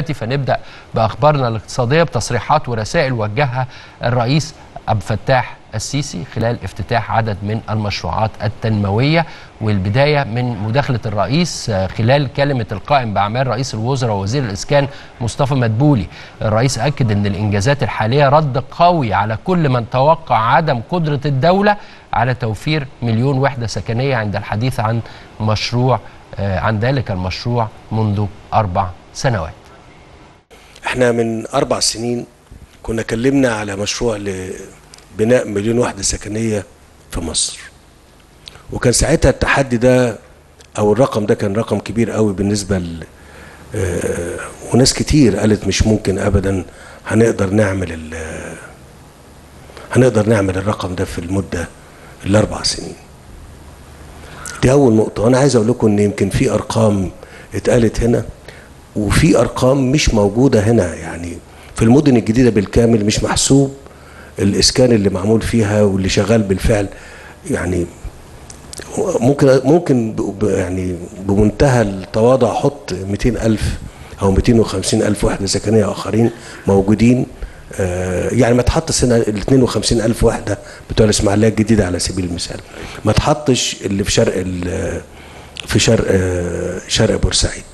فنبدا باخبارنا الاقتصاديه بتصريحات ورسائل وجهها الرئيس عبد الفتاح السيسي خلال افتتاح عدد من المشروعات التنمويه والبدايه من مداخله الرئيس خلال كلمه القائم باعمال رئيس الوزراء ووزير الاسكان مصطفى مدبولي الرئيس اكد ان الانجازات الحاليه رد قوي على كل من توقع عدم قدره الدوله على توفير مليون وحده سكنيه عند الحديث عن مشروع عن ذلك المشروع منذ اربع سنوات احنا من اربع سنين كنا كلمنا على مشروع لبناء مليون وحده سكنيه في مصر وكان ساعتها التحدي ده او الرقم ده كان رقم كبير قوي بالنسبه ل آه وناس كتير قالت مش ممكن ابدا هنقدر نعمل هنقدر نعمل الرقم ده في المده الاربع سنين دي اول نقطه وانا عايز اقول لكم ان يمكن في ارقام اتقالت هنا وفي ارقام مش موجوده هنا يعني في المدن الجديده بالكامل مش محسوب الاسكان اللي معمول فيها واللي شغال بالفعل يعني ممكن ممكن يعني بمنتهى التواضع احط 200 الف او 250 الف وحده سكنيه اخرين موجودين يعني ما تحطش هنا ال 52 الف وحده بتوع الاسماعيليه الجديده على سبيل المثال ما تحطش اللي في شرق في شرق شرق بورسعيد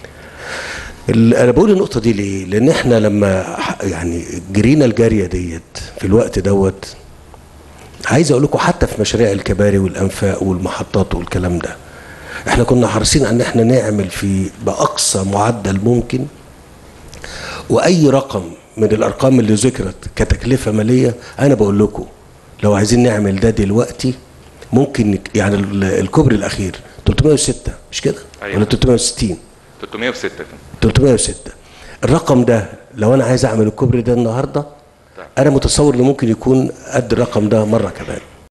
انا بقول النقطه دي ليه لان احنا لما يعني جرينا الجاريه ديت في الوقت دوت عايز اقول لكم حتى في مشاريع الكباري والانفاق والمحطات والكلام ده احنا كنا حريصين ان احنا نعمل في باقصى معدل ممكن واي رقم من الارقام اللي ذكرت كتكلفه ماليه انا بقول لكم لو عايزين نعمل ده دلوقتي ممكن يعني الكوبري الاخير 306 مش كده أيوة. ولا 360 306 306 الرقم ده لو انا عايز اعمل الكوبري ده النهارده انا متصور انه ممكن يكون قد الرقم ده مره كمان